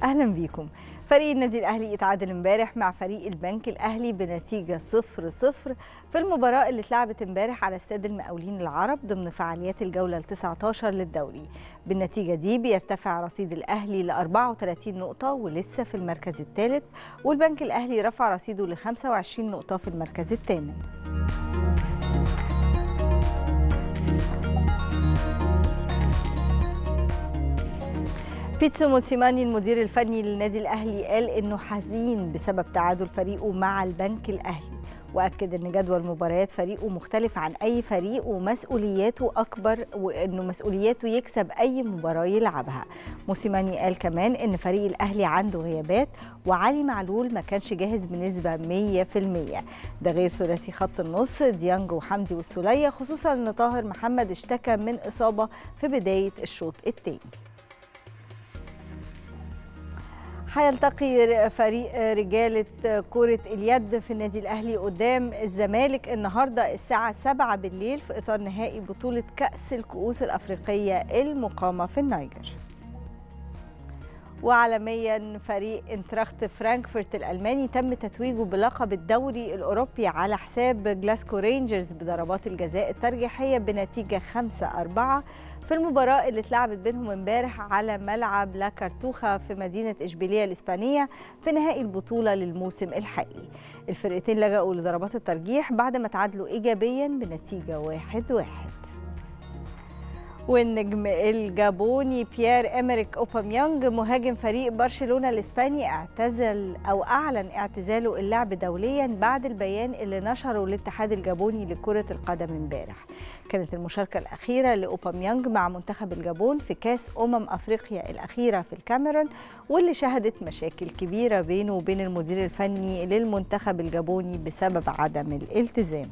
اهلا بيكم فريق النادي الاهلي اتعادل امبارح مع فريق البنك الاهلي بنتيجه 0 0 في المباراه اللي اتلعبت امبارح على استاد المقاولين العرب ضمن فعاليات الجوله ال 19 للدوري بالنتيجه دي بيرتفع رصيد الاهلي ل 34 نقطه ولسه في المركز الثالث والبنك الاهلي رفع رصيده ل 25 نقطه في المركز الثامن بيتسو موسيماني المدير الفني للنادي الاهلي قال انه حزين بسبب تعادل فريقه مع البنك الاهلي واكد ان جدول مباريات فريقه مختلف عن اي فريق ومسؤولياته اكبر وانه مسؤولياته يكسب اي مباراه يلعبها موسيماني قال كمان ان فريق الاهلي عنده غيابات وعلي معلول ما كانش جاهز بنسبه 100% ده غير ثلاثي خط النص ديانج وحمدي والسوليه خصوصا ان طاهر محمد اشتكى من اصابه في بدايه الشوط الثاني هيلتقي فريق رجالة كرة اليد في النادي الأهلي قدام الزمالك النهاردة الساعة 7 بالليل في إطار نهائي بطولة كأس الكؤوس الأفريقية المقامة في النيجر وعالميا فريق انتراخت فرانكفورت الألماني تم تتويجه بلقب الدوري الأوروبي على حساب جلاسكو رينجرز بضربات الجزاء الترجيحية بنتيجة 5-4 في المباراة اللي اتلعبت بينهم امبارح على ملعب لا كارتوخا في مدينة إشبيلية الإسبانية في نهائي البطولة للموسم الحالي الفرقتين لجأوا لضربات الترجيح بعد ما تعادلوا إيجابيا بنتيجة واحد واحد والنجم الجابوني بيير إمريك أوباميانج مهاجم فريق برشلونة الإسباني اعتزل أو أعلن اعتزاله اللعب دوليا بعد البيان اللي نشره الاتحاد الجابوني لكرة القدم امبارح كانت المشاركة الأخيرة لأوباميانج مع منتخب الجابون في كاس أمم أفريقيا الأخيرة في الكاميرون واللي شهدت مشاكل كبيرة بينه وبين المدير الفني للمنتخب الجابوني بسبب عدم الالتزام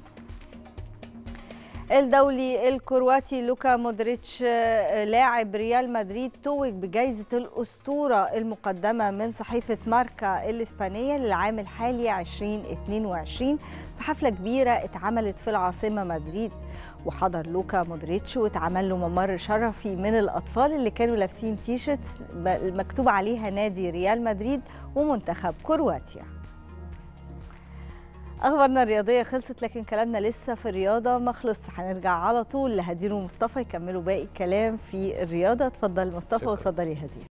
الدولي الكرواتي لوكا مودريتش لاعب ريال مدريد توج بجائزة الأسطورة المقدمة من صحيفة ماركا الإسبانية للعام الحالي 2022 في حفلة كبيرة اتعملت في العاصمة مدريد وحضر لوكا مودريتش واتعمل له ممر شرفي من الأطفال اللي كانوا لابسين تيشرت مكتوب عليها نادي ريال مدريد ومنتخب كرواتيا اخبارنا الرياضيه خلصت لكن كلامنا لسه في الرياضه ما خلص هنرجع على طول لهدير ومصطفى يكملوا باقي الكلام في الرياضه اتفضل مصطفى واتفضلي هدير